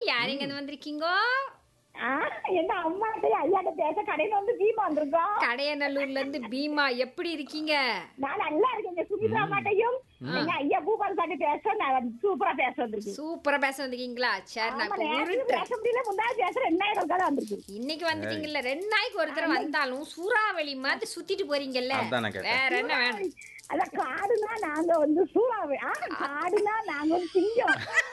யாருங்க இருந்து வந்திருக்கீங்கோ ஆ, என்ன அம்மாட்ட ஐயாட்ட பேச கடையில வந்து தீபம் வந்திருக்கோம் கடையநல்லூர்ல இருந்து பீமா எப்படி இருக்கீங்க நான் நல்லா இருக்கேன் சுமித்ரா அம்மாட்டையும் எங்க ஐயா பூபால் சாட்டி பேச நான் வந்து சூப்பரா பேச வந்திருக்கேன் சூப்பரா பேச வந்திருக்கீங்களா சரி நான் ஆமா, இப்ப நேத்து உருட்டுறேன் பேச முடியல முன்னாடி பேசுற ரெண்டாயிரம் ரூபாய் வந்திருக்கு இன்னைக்கு வந்துட்டீங்கல்ல ரெண்டு நாளைக்கு ஒரு தடவை வந்தாலும் சூறாவளி மாதிரி சுத்திட்டு போறீங்கல்ல அதான் நான் கேட்டேன். வேற என்ன வேணும் அதான் காடுனா நாங்க வந்து சூறாவே ஆ காடுனா நாங்க வந்து சிங்கம்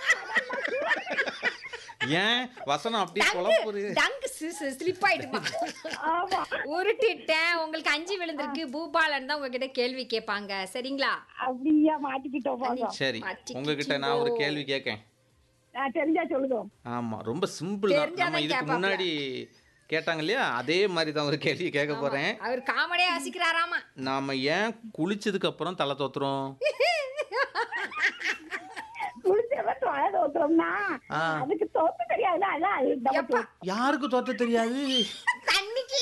ஏன் வசனம் அப்படியே டங்கு குழப்புரு டங்கு ஸ்லிப் ஆயிட்டுமா ஆமா உருட்டிட்டேன் உங்களுக்கு அஞ்சு விழுந்திருக்கு பூபாலன் தான் உங்ககிட்ட கேள்வி கேட்பாங்க சரிங்களா அப்படியா மாட்டிக்கிட்டோம் போதும் சரி மாட்டிக்கிட்டீங்கோ. உங்ககிட்ட நான் ஒரு கேள்வி கேட்கேன் நான் தெரிஞ்சா சொல்லுதோம் ஆமா ரொம்ப சிம்பிள் தான் தெரிஞ்சாதான் நம்ம இதுக்கு கேட்பாப்ல. முன்னாடி கேட்டாங்க இல்லையா அதே மாதிரி தான் ஒரு கேள்வி கேட்க போறேன் அவர் காமெடியா வாசிக்கிறாராமா நாம ஏன் குளிச்சதுக்கு அப்புறம் தலை தோத்துறோம் குளிச்சவன் தொலை தோத்துறோம்னா ஆ. அதுக்கு தோத்து தெரியாதுல அதான் அது doubt. எப்பா யாருக்கு தோத்த தெரியாது தண்ணிக்கு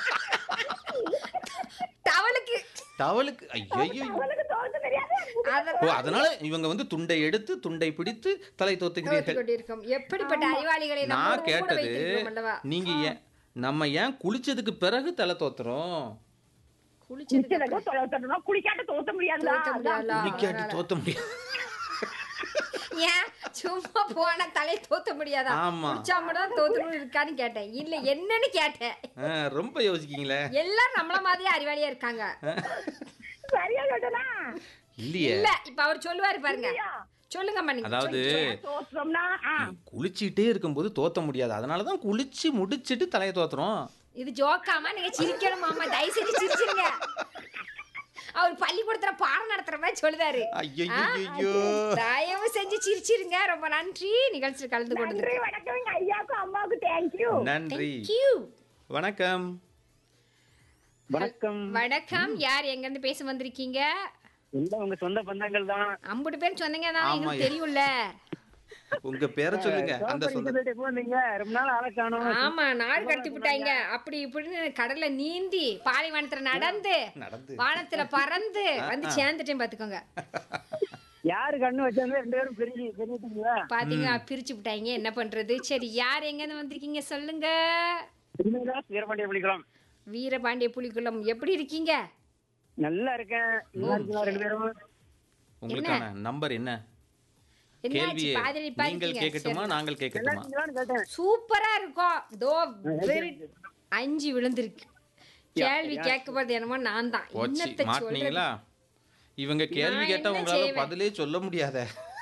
டவலுக்கு டவலுக்கு ஐயோ அவனுக்கு தோத்து தெரியாது அத ஓ அதனால இவங்க வந்து துண்டை எடுத்து துண்டை பிடித்து தலை தோத்து தோத்துக்கிறீர்கள் கொண்டிருக்கும் எப்படிப்பட்ட அறிவாளிகளை நம்ம நான் கூட கேட்டது வைத்திருக்கிறோம் அல்லவா நீங்க ஏன் நம்ம ஏன் குளிச்சதுக்கு பிறகு தலை தோத்துறோம் குளிச்சதுக்கு குளிச்சவன் தொலை தோத்தணும் குளிக்காட்ட தோத்த முடியாதுல தோத்த முடியாதுல. குளிக்காட்டி தோத்த முடியாது ஏன் சும்மா போன தலை தோத்த முடியாதா ஆமா. குளிச்சா மட்டும் தான் தோத்தணும் இருக்கான்னு கேட்டேன் இல்ல என்னன்னு கேட்டேன் ஆ, ரொம்ப யோசிக்கீங்களே எல்லாரும் நம்மள மாதிரியே அறிவாளியா இருக்காங்க சரியா கேட்டனா இல்லையே இல்ல இப்ப அவர் சொல்லுவாரு பாருங்க சொல்லுங்கம்மா நீங்க அதாவது தோத்துறோம்னா ஆ, குளிச்சுட்டே இருக்கும்போது தோத்த முடியாது அதனால தான் குளிச்சு முடிச்சிட்டு தலையை தோத்துறோம் இது ஜோக்காமா நீங்க சிரிக்கணும் மாமா தயவு செஞ்சு சிரிச்சிருங்க அவர் பள்ளிக்கூடத்துல பாடம் நடத்துற மாதிரி சொல்லுதாரு ஐயோ ஆ, ஐயோ தயவு செஞ்சு சிரிச்சிருங்க ரொம்ப நன்றி நிகழ்ச்சியில் கலந்து கொண்டது நன்றி வணக்கம் எங்க ஐயாவுக்கும் அம்மாவுக்கும் தேங்க்யூ நன்றி Q. வணக்கம் வணக்கம் வணக்கம் யார் எங்க இருந்து பேச வந்திருக்கீங்க எல்லாம் உங்க சொந்த பந்தங்கள் தான் அம்புட்டு பேர் சொன்னீங்க தான் ஆமா. எங்களுக்கு தெரியும்ல உங்க பேரை சொல்லுங்க அந்த சொந்த சொல்லிட்டு எப்போ வந்தீங்க ரொம்ப நாள் ஆளை காணோம் ஆமா நாடு கடத்தி விட்டாங்க அப்படி இப்படின்னு கடல்ல நீந்தி பாலைவனத்துல நடந்து நடந்து வானத்துல பறந்து வந்து சேர்ந்துட்டேன் பாத்துக்கோங்க யாரு கண்ணு வச்சாங்க ரெண்டு பேரும் பிரிஞ்சு பிரிஞ்சுட்டீங்களா பாத்தீங்களா பிரிச்சு விட்டாங்க என்ன பண்றது சரி யார் எங்க இருந்து வந்திருக்கீங்க சொல்லுங்க திருநெல்வேலி வீரபாண்டிய பிடிக்கலாம் வீரபாண்டிய புலிக்குளம் எப்படி இருக்கீங்க நல்லா இருக்கேன் நல்லா இருக்கீங்களா ரெண்டு பேரும் உங்களுக்கான நம்பர் என்ன என்னாச்சு கேள்வியே பாதிரி நீங்கள் பாதிங்க கேட்கட்டுமா நாங்கள் நல்லா கேட்கட்டுமா இருக்கீங்களான்னு கேட்டேன் சூப்பரா இருக்கும் தோ வெரி அஞ்சு விழுந்திருக்கு கேள்வி கேட்க போறது என்னமோ நான் தான் போச்சு என்னத்த சொல்றது மாட்டினீங்களா இவங்க கேள்வி நான் கேட்டா என்ன உங்களால செய்வேன்? பதிலே சொல்ல முடியாத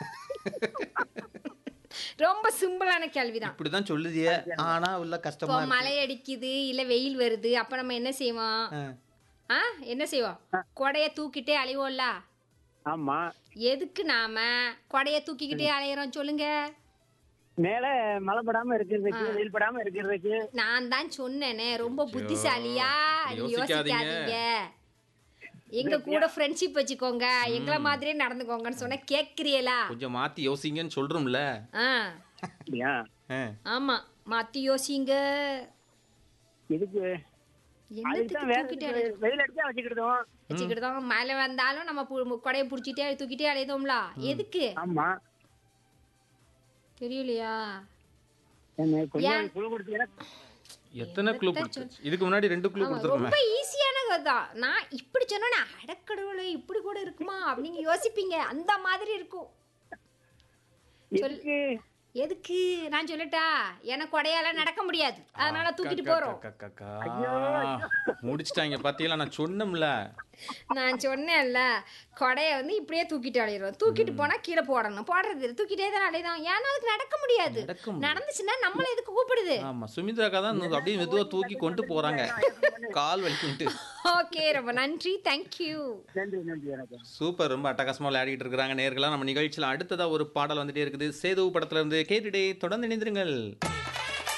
ரொம்ப சிம்பிளான கேள்விதான் இப்படிதான் சொல்லுதிய ஆனா உள்ள இப்போ கஷ்டமா இருக்கு. மழை அடிக்குது இல்ல வெயில் வருது அப்ப நம்ம என்ன செய்வோம் ஆ. ஆ என்ன செய்வோம் கொடைய தூக்கிட்டே அலைவோம்ல ஆமா எதுக்கு நாம கொடைய தூக்கிக்கிட்டே அலையிறோம் சொல்லுங்க மேல மழை படாம இருக்கிறதுக்கு வெயில் படாம இருக்கிறதுக்கு நான் தான் சொன்னேனே ரொம்ப புத்திசாலியா நீ யோசிக்காதீங்க. யோசிக்காதீங்க எங்க கூட ஃப்ரெண்ட்ஷிப் வச்சுக்கோங்க எங்கள மாதிரியே நடந்துக்கோங்கன்னு சொன்ன கேக்குறீங்களா கொஞ்சம் மாத்தி யோசிங்கன்னு சொல்றோம்ல ஆ அப்படியா ஆ. ஆமா மாத்தி யோசிங்க இதுக்கு அதுக்கு என்னத்துக்கு தான் வேற தூக்கிட்டே இதுக்கு அலைய வெயில் அடிச்சா வச்சுக்கிட்டோம் வச்சுக்கிட்டு மழை வந்தாலும் நம்ம பு- கொடையை புடிச்சிட்டே தூக்கிட்டே அலையுதோம்ல எதுக்கு ஆமா தெரியலையா என்ன கொஞ்சம் ஏன்? குழு கொடுத்தீங்கன்னா எத்தனை க்ளூ கொடுத்து இதுக்கு முன்னாடி ரெண்டு க்ளூ ஆமா, கொடுத்துருக்கோமே ரொம்ப ஈஸியான தான் நான் இப்படி சொன்னா அடக்கடவுளை இப்படி கூட இருக்குமா அப்படின்னு யோசிப்பீங்க அந்த மாதிரி இருக்கும் சொல் இதுக்கு எதுக்கு நான் சொல்லட்டா எனக்கு கொடையால நடக்க முடியாது அதனால தூக்கிட்டு போறோம் கக்கா. முடிச்சிட்டாங்க பாத்தீங்களா நான் சொன்னோம்ல நான் சொன்னேன்ல கொடைய வந்து இப்படியே தூக்கிட்டு அலையிறோம் தூக்கிட்டு போனா கீழே போடணும் போடுறது இல்ல. தூக்கிட்டே தான் அலைதான் ஏன்னா அதுக்கு நடக்க முடியாது நடக்க முடியாது. நடந்துச்சுன்னா நம்மள எதுக்கு கூப்பிடுது ஆமா சுமித்ராக்கா தான் இன்னும் அப்படியே மெதுவா தூக்கி கொண்டு போறாங்க கால் வலிக்கிட்டு ஓகே ரொம்ப நன்றி தேங்க்யூ நன்றி நன்றி வணக்கம் சூப்பர் ரொம்ப அட்டகாசமா விளையாடிட்டு இருக்காங்க நேர்களா நம்ம நிகழ்ச்சியில அடுத்ததா ஒரு பாடல் வந்துட்டே இருக்குது சேது படத்துல இருந்து கேட்டுடே தொடர்ந்து இணைந்திருங்கள்